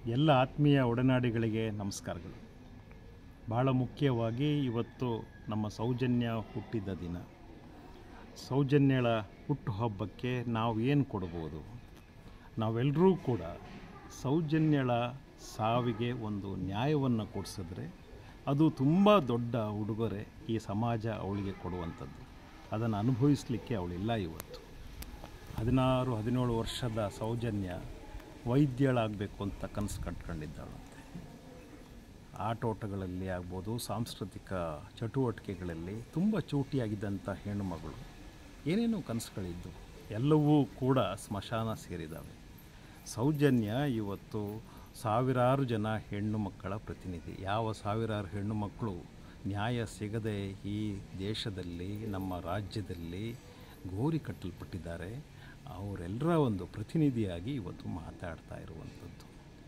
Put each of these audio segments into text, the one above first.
ಎಲ್ಲ ಆತ್ಮೀಯ ಒಡನಾಡಿಗಳಿಗೆ ನಮಸ್ಕಾರಗಳು ಭಾಳ ಮುಖ್ಯವಾಗಿ ಇವತ್ತು ನಮ್ಮ ಸೌಜನ್ಯ ಹುಟ್ಟಿದ ದಿನ ಸೌಜನ್ಯಳ ಹುಟ್ಟುಹಬ್ಬಕ್ಕೆ ನಾವು ಏನು ಕೊಡ್ಬೋದು ನಾವೆಲ್ಲರೂ ಕೂಡ ಸೌಜನ್ಯಳ ಸಾವಿಗೆ ಒಂದು ನ್ಯಾಯವನ್ನು ಕೊಡಿಸಿದ್ರೆ ಅದು ತುಂಬ ದೊಡ್ಡ ಉಡುಗೊರೆ ಈ ಸಮಾಜ ಅವಳಿಗೆ ಕೊಡುವಂಥದ್ದು ಅದನ್ನು ಅನುಭವಿಸಲಿಕ್ಕೆ ಅವಳಿಲ್ಲ ಇವತ್ತು ಹದಿನಾರು ಹದಿನೇಳು ವರ್ಷದ ಸೌಜನ್ಯ ವೈದ್ಯಳಾಗಬೇಕು ಅಂತ ಕನಸು ಕಟ್ಕೊಂಡಿದ್ದಾಳಂತೆ ಆಟೋಟಗಳಲ್ಲಿ ಆಗ್ಬೋದು ಸಾಂಸ್ಕೃತಿಕ ಚಟುವಟಿಕೆಗಳಲ್ಲಿ ತುಂಬ ಚೂಟಿಯಾಗಿದ್ದಂಥ ಹೆಣ್ಣುಮಗಳು ಏನೇನೋ ಕನಸುಗಳಿದ್ದು ಎಲ್ಲವೂ ಕೂಡ ಸ್ಮಶಾನ ಸೇರಿದ್ದಾವೆ ಸೌಜನ್ಯ ಇವತ್ತು ಸಾವಿರಾರು ಜನ ಹೆಣ್ಣು ಮಕ್ಕಳ ಪ್ರತಿನಿಧಿ ಯಾವ ಸಾವಿರಾರು ಹೆಣ್ಣು ಮಕ್ಕಳು ನ್ಯಾಯ ಸಿಗದೆ ಈ ದೇಶದಲ್ಲಿ ನಮ್ಮ ರಾಜ್ಯದಲ್ಲಿ ಗೋರಿ ಕಟ್ಟಲ್ಪಟ್ಟಿದ್ದಾರೆ ಅವರೆಲ್ಲರ ಒಂದು ಪ್ರತಿನಿಧಿಯಾಗಿ ಇವತ್ತು ಮಾತಾಡ್ತಾ ಇರುವಂಥದ್ದು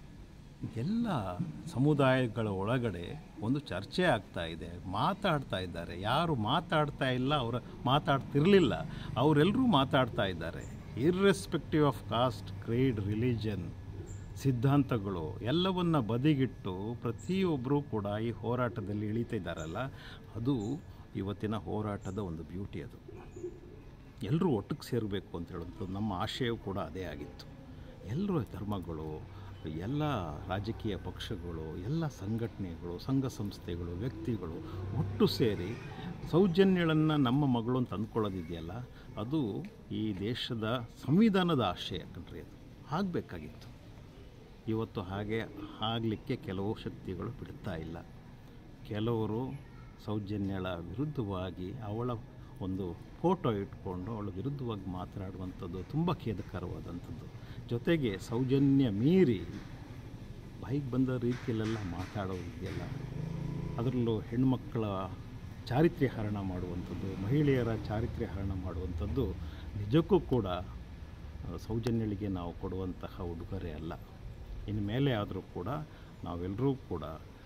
ಎಲ್ಲ ಸಮುದಾಯಗಳ ಒಳಗಡೆ ಒಂದು ಚರ್ಚೆ ಆಗ್ತಾ ಇದೆ ಮಾತಾಡ್ತಾ ಇದ್ದಾರೆ ಯಾರು ಮಾತಾಡ್ತಾ ಇಲ್ಲ ಅವರ ಮಾತಾಡ್ತಿರಲಿಲ್ಲ ಅವರೆಲ್ಲರೂ ಮಾತಾಡ್ತಾ ಇದ್ದಾರೆ irrespective of caste creed religion ಸಿದ್ಧಾಂತಗಳು ಎಲ್ಲವನ್ನ ಬದಿಗಿಟ್ಟು ಪ್ರತಿಯೊಬ್ಬರೂ ಕೂಡ ಈ ಹೋರಾಟದಲ್ಲಿ ಇಳಿತಿದ್ದಾರಲ್ಲ ಅದು ಇವತ್ತಿನ ಹೋರಾಟದ ಒಂದು ಬ್ಯೂಟಿ ಅದು ಎಲ್ಲರೂ ಒಟ್ಟಿಗೆ ಸೇರಬೇಕು ಅಂತ ಹೇಳುವಂಥದ್ದು ನಮ್ಮ ಆಶಯವೂ ಕೂಡ ಅದೇ ಆಗಿತ್ತು ಎಲ್ಲರೂ ಧರ್ಮಗಳು ಎಲ್ಲ ರಾಜಕೀಯ ಪಕ್ಷಗಳು ಎಲ್ಲ ಸಂಘಟನೆಗಳು ಸಂಘ ಸಂಸ್ಥೆಗಳು ವ್ಯಕ್ತಿಗಳು ಒಟ್ಟು ಸೇರಿ ಸೌಜನ್ಯಗಳನ್ನು ನಮ್ಮ ಮಗಳು ಅಂತ ಅಂದ್ಕೊಳ್ಳೋದಿದೆಯಲ್ಲ ಅದು ಈ ದೇಶದ ಸಂವಿಧಾನದ ಆಶಯ ಕಣ್ರಿ ಅದು ಆಗಬೇಕಾಗಿತ್ತು ಇವತ್ತು ಹಾಗೆ ಆಗಲಿಕ್ಕೆ ಕೆಲವು ಶಕ್ತಿಗಳು ಬಿಡ್ತಾ ಇಲ್ಲ ಕೆಲವರು ಸೌಜನ್ಯಳ ವಿರುದ್ಧವಾಗಿ ಅವಳ ಒಂದು ಫೋಟೋ ಇಟ್ಕೊಂಡು ಅವಳ ವಿರುದ್ಧವಾಗಿ ಮಾತನಾಡುವಂಥದ್ದು ತುಂಬ ಖೇದಕರವಾದಂಥದ್ದು ಜೊತೆಗೆ ಸೌಜನ್ಯ ಮೀರಿ ಬಾಯಿಗೆ ಬಂದ ರೀತಿಯಲ್ಲೆಲ್ಲ ಮಾತಾಡೋದಿದೆಯಲ್ಲ ಅದರಲ್ಲೂ ಹೆಣ್ಮಕ್ಕಳ ಚಾರಿತ್ರ್ಯ ಹರಣ ಮಾಡುವಂಥದ್ದು ಮಹಿಳೆಯರ ಚಾರಿತ್ರ್ಯ ಹರಣ ಮಾಡುವಂಥದ್ದು ನಿಜಕ್ಕೂ ಕೂಡ ಆ, ಸೌಜನ್ಯಳಿಗೆ ನಾವು ಕೊಡುವಂತಹ ಉಡುಗೊರೆ ಅಲ್ಲ ಇನ್ನು ಮೇಲೆ ಆದರೂ ಕೂಡ ನಾವೆಲ್ಲರೂ ಕೂಡ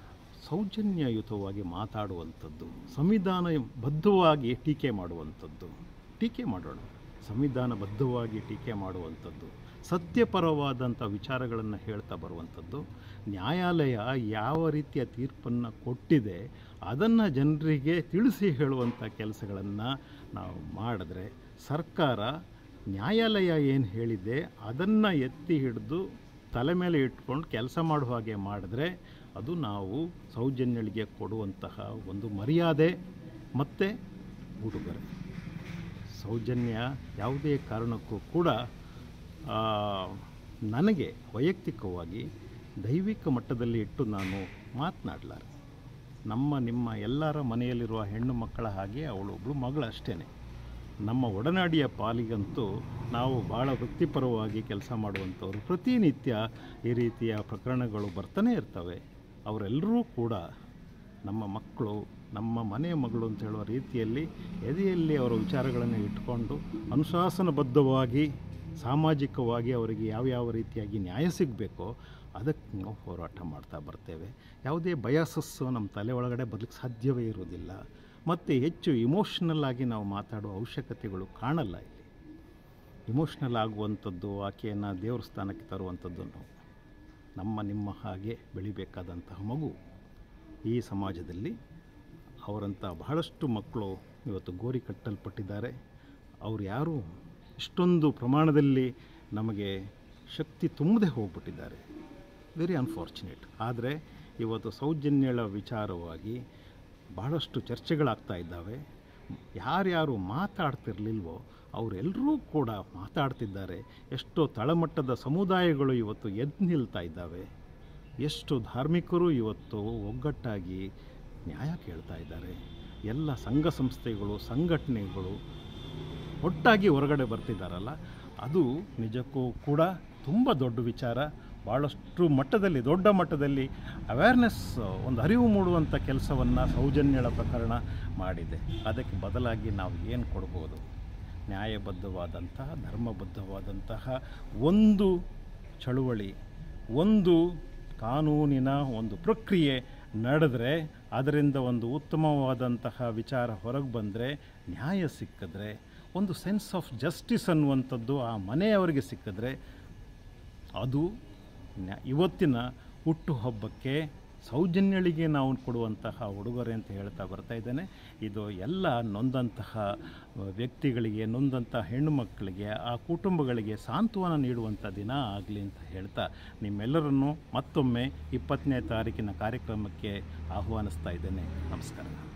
ಸೌಜನ್ಯಯುತವಾಗಿ ಮಾತಾಡುವಂಥದ್ದು ಸಂವಿಧಾನಬದ್ಧವಾಗಿ ಟೀಕೆ ಮಾಡುವಂಥದ್ದು ಟೀಕೆ ಮಾಡೋಣ ಸಂವಿಧಾನಬದ್ಧವಾಗಿ ಟೀಕೆ ಮಾಡುವಂಥದ್ದು ಸತ್ಯಪರವಾದಂಥ ವಿಚಾರಗಳನ್ನು ಹೇಳ್ತಾ ಬರುವಂಥದ್ದು ನ್ಯಾಯಾಲಯ ಯಾವ ರೀತಿಯ ತೀರ್ಪನ್ನು ಕೊಟ್ಟಿದೆ ಅದನ್ನು ಜನರಿಗೆ ತಿಳಿಸಿ ಹೇಳುವಂಥ ಕೆಲಸಗಳನ್ನು ನಾವು ಮಾಡಿದ್ರೆ ಸರ್ಕಾರ ನ್ಯಾಯಾಲಯ ಏನು ಹೇಳಿದೆ ಅದನ್ನು ಎತ್ತಿ ಹಿಡಿದು ತಲೆ ಮೇಲೆ ಇಟ್ಕೊಂಡು ಕೆಲಸ ಮಾಡುವ ಹಾಗೆ ಮಾಡಿದ್ರೆ ಅದು ನಾವು ಸೌಜನ್ಯಳಿಗೆ ಕೊಡುವಂತಹ ಒಂದು ಮರ್ಯಾದೆ ಮತ್ತು ಉಡುಗೊರೆ ಸೌಜನ್ಯ ಯಾವುದೇ ಕಾರಣಕ್ಕೂ ಕೂಡ ಆ, ನನಗೆ ವೈಯಕ್ತಿಕವಾಗಿ ದೈವಿಕ ಮಟ್ಟದಲ್ಲಿ ಇಟ್ಟು ನಾನು ಮಾತನಾಡಲಾರೆ ನಮ್ಮ ನಿಮ್ಮ ಎಲ್ಲರ ಮನೆಯಲ್ಲಿರುವ ಹೆಣ್ಣು ಮಕ್ಕಳ ಹಾಗೆ ಅವಳೊಬ್ಬಳು ಮಗಳು ಅಷ್ಟೇ ನಮ್ಮ ಒಡನಾಡಿಯ ಪಾಲಿಗಂತೂ ನಾವು ಭಾಳ ವೃತ್ತಿಪರವಾಗಿ ಕೆಲಸ ಮಾಡುವಂಥವ್ರು ಪ್ರತಿನಿತ್ಯ ಈ ರೀತಿಯ ಪ್ರಕರಣಗಳು ಬರ್ತಾನೆ ಇರ್ತವೆ ಅವರೆಲ್ಲರೂ ಕೂಡ ನಮ್ಮ ಮಕ್ಕಳು ನಮ್ಮ ಮನೆಯ ಮಗಳು ಅಂತ ಹೇಳುವ ರೀತಿಯಲ್ಲಿ ಎದೆಯಲ್ಲಿ ಅವರ ವಿಚಾರಗಳನ್ನು ಇಟ್ಕೊಂಡು ಅನುಶಾಸನಬದ್ಧವಾಗಿ ಸಾಮಾಜಿಕವಾಗಿ ಅವರಿಗೆ ಯಾವ್ಯಾವ ರೀತಿಯಾಗಿ ನ್ಯಾಯ ಸಿಗಬೇಕೋ ಅದಕ್ಕೆ ನಾವು ಹೋರಾಟ ಮಾಡ್ತಾ ಬರ್ತೇವೆ ಯಾವುದೇ ಬಯಾಸಸ್ಸು ನಮ್ಮ ತಲೆ ಒಳಗಡೆ ಬರಲಿಕ್ಕೆ ಸಾಧ್ಯವೇ ಇರೋದಿಲ್ಲ ಮತ್ತು ಹೆಚ್ಚು ಇಮೋಷ್ನಲ್ ಆಗಿ ನಾವು ಮಾತಾಡುವ ಅವಶ್ಯಕತೆಗಳು ಕಾಣಲ್ಲ ಇಲ್ಲಿ ಇಮೋಷ್ನಲ್ ಆಗುವಂಥದ್ದು ಆಕೆಯನ್ನು ದೇವ್ರ ಸ್ಥಾನಕ್ಕೆ ತರುವಂಥದ್ದು ನಾವು ನಮ್ಮ ನಿಮ್ಮ ಹಾಗೆ ಬೆಳಿಬೇಕಾದಂತಹ ಮಗು ಈ ಸಮಾಜದಲ್ಲಿ ಅವರಂಥ ಬಹಳಷ್ಟು ಮಕ್ಕಳು ಇವತ್ತು ಗೋರಿ ಕಟ್ಟಲ್ಪಟ್ಟಿದ್ದಾರೆ ಅವರು ಯಾರು ಇಷ್ಟೊಂದು ಪ್ರಮಾಣದಲ್ಲಿ ನಮಗೆ ಶಕ್ತಿ ತುಂಬದೆ ಹೋಗ್ಬಿಟ್ಟಿದ್ದಾರೆ ವೆರಿ ಅನ್ಫಾರ್ಚುನೇಟ್ ಆದರೆ ಇವತ್ತು ಸೌಜನ್ಯಳ ವಿಚಾರವಾಗಿ ಬಹಳಷ್ಟು ಚರ್ಚೆಗಳಾಗ್ತಾ ಇದ್ದಾವೆ ಯಾರ್ಯಾರು ಮಾತಾಡ್ತಿರ್ಲಿಲ್ವೋ ಅವರೆಲ್ಲರೂ ಕೂಡ ಮಾತಾಡ್ತಿದ್ದಾರೆ ಎಷ್ಟೋ ತಳಮಟ್ಟದ ಸಮುದಾಯಗಳು ಇವತ್ತು ಎದ್ದು ನಿಲ್ತಾ ಇದ್ದಾವೆ ಎಷ್ಟು ಧಾರ್ಮಿಕರು ಇವತ್ತು ಒಗ್ಗಟ್ಟಾಗಿ ನ್ಯಾಯ ಕೇಳ್ತಾ ಇದ್ದಾರೆ ಎಲ್ಲ ಸಂಘ ಸಂಸ್ಥೆಗಳು ಸಂಘಟನೆಗಳು ಒಟ್ಟಾಗಿ ಹೊರಗಡೆ ಬರ್ತಿದ್ದಾರಲ್ಲ ಅದು ನಿಜಕ್ಕೂ ಕೂಡ ತುಂಬ ದೊಡ್ಡ ವಿಚಾರ ಭಾಳಷ್ಟು ಮಟ್ಟದಲ್ಲಿ ದೊಡ್ಡ ಮಟ್ಟದಲ್ಲಿ ಅವೇರ್ನೆಸ್ ಒಂದು ಅರಿವು ಮೂಡುವಂಥ ಕೆಲಸವನ್ನು ಸೌಜನ್ಯಳ ಪ್ರಕರಣ ಮಾಡಿದೆ ಅದಕ್ಕೆ ಬದಲಾಗಿ ನಾವು ಏನು ಕೊಡ್ಬೋದು ನ್ಯಾಯಬದ್ಧವಾದಂತಹ ಧರ್ಮಬದ್ಧವಾದಂತಹ ಒಂದು ಚಳುವಳಿ ಒಂದು ಕಾನೂನಿನ ಒಂದು ಪ್ರಕ್ರಿಯೆ ನಡೆದ್ರೆ ಅದರಿಂದ ಒಂದು ಉತ್ತಮವಾದಂತಹ ವಿಚಾರ ಹೊರಗೆ ಬಂದರೆ ನ್ಯಾಯ ಸಿಕ್ಕಿದ್ರೆ ಒಂದು ಸೆನ್ಸ್ ಆಫ್ ಜಸ್ಟಿಸ್ ಅನ್ನುವಂಥದ್ದು ಆ ಮನೆಯವರಿಗೆ ಸಿಕ್ಕಿದ್ರೆ ಅದು ನ- ಇವತ್ತಿನ ಹುಟ್ಟುಹಬ್ಬಕ್ಕೆ ಸೌಜನ್ಯಳಿಗೆ ನಾವು ಕೊಡುವಂತಹ ಉಡುಗೊರೆ ಅಂತ ಹೇಳ್ತಾ ಬರ್ತಾ ಇದ್ದೇನೆ ಇದು ಎಲ್ಲ ನೊಂದಂತಹ ವ್ಯಕ್ತಿಗಳಿಗೆ ನೊಂದಂಥ ಹೆಣ್ಣು ಮಕ್ಕಳಿಗೆ ಆ ಕುಟುಂಬಗಳಿಗೆ ಸಾಂತ್ವನ ನೀಡುವಂಥ ದಿನ ಆಗಲಿ ಅಂತ ಹೇಳ್ತಾ ನಿಮ್ಮೆಲ್ಲರನ್ನು ಮತ್ತೊಮ್ಮೆ ಇಪ್ಪತ್ತನೇ ತಾರೀಕಿನ ಕಾರ್ಯಕ್ರಮಕ್ಕೆ ಆಹ್ವಾನಿಸ್ತಾ ಇದ್ದೇನೆ ನಮಸ್ಕಾರ